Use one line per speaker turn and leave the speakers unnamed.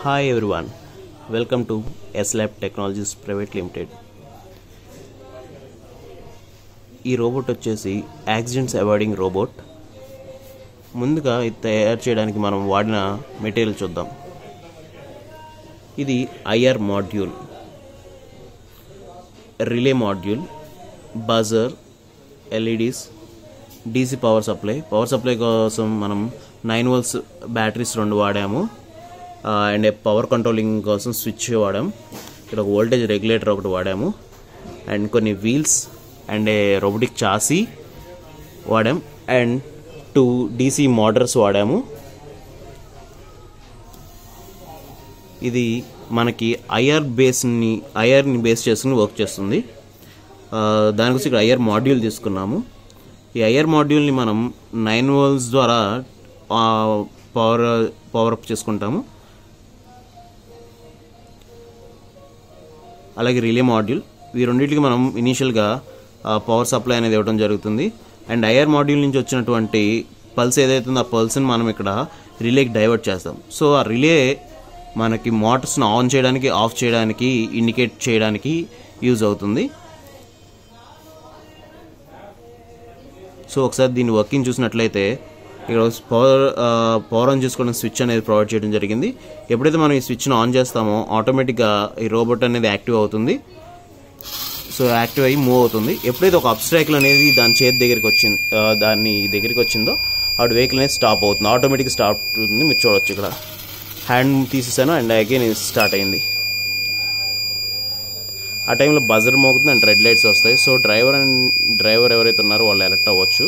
hi everyone welcome to S lab technologies private limited ఈ robot వచ్చేసి accidents avoiding robot ముందుగా ఇది తయారు చేయడానికి మనం వాడిన మెటీరియల్ చూద్దాం ఇది IR module relay module buzzer LEDs DC power supply power supply కోసం మనం నైన్ వోల్స్ బ్యాటరీస్ రెండు వాడాము అండ్ పవర్ కంట్రోలింగ్ కోసం స్విచ్ వాడాం ఇక్కడ ఒక వోల్టేజ్ రెగ్యులేటర్ ఒకటి వాడాము అండ్ కొన్ని wheels and a robotic chassis వాడాం అండ్ టూ డీసీ మోటార్స్ వాడాము ఇది మనకి ఐఆర్ బేస్ని ఐఆర్ని బేస్ చేసుకుని వర్క్ చేస్తుంది ఆ, దానికోసం ఇక్కడ ఐఆర్ మాడ్యూల్ తీసుకున్నాము ఈ ఐఆర్ మాడ్యూల్ని మనం నైన్ వోల్స్ ద్వారా పవర్ పవర్ అప్ చేసుకుంటాము అలాగే రిలే మాడ్యూల్ ఈ రెండింటికి మనం ఇనీషియల్గా పవర్ సప్లై అనేది ఇవ్వడం జరుగుతుంది అండ్ ఐఆర్ మాడ్యూల్ నుంచి వచ్చినటువంటి పల్స్ ఏదైతే ఉందో ఆ పల్స్ని మనం ఇక్కడ రిలేకి డైవర్ట్ చేస్తాం సో ఆ రిలే మనకి మోటార్స్ని ఆన్ చేయడానికి ఆఫ్ చేయడానికి ఇండికేట్ చేయడానికి యూజ్ అవుతుంది సో ఒకసారి దీని వర్కింగ్ చూసినట్లయితే ఇక్కడ పవర్ పవర్ ఆన్ చేసుకోవడానికి స్విచ్ అనేది ప్రొవైడ్ చేయడం జరిగింది ఎప్పుడైతే మనం ఈ స్విచ్ను ఆన్ చేస్తామో ఆటోమేటిక్గా ఈ రోబోట్ అనేది యాక్టివ్ అవుతుంది సో యాక్టివ్ అయ్యి మూవ్ అవుతుంది ఎప్పుడైతే ఒక అబ్స్ట్రాక్ల్ అనేది దాని చేతి దగ్గరికి వచ్చింది ఆ, దాన్ని దగ్గరికి వచ్చిందో ఆవిడ వెహికల్ అనేది స్టాప్ అవుతుంది ఆటోమేటిక్ స్టాప్ అవుతుంది మీరు చూడొచ్చు ఇక్కడ హ్యాండ్ తీసేసాను అండ్ అగైన్ స్టార్ట్ అయింది ఆ టైంలో బజర్ మోగుతుంది అండ్ రెడ్ లైట్స్ వస్తాయి సో డ్రైవర్ అండ్ డ్రైవర్ ఎవరైతే ఉన్నారో వాళ్ళు ఎలక్ట్ అవ్వచ్చు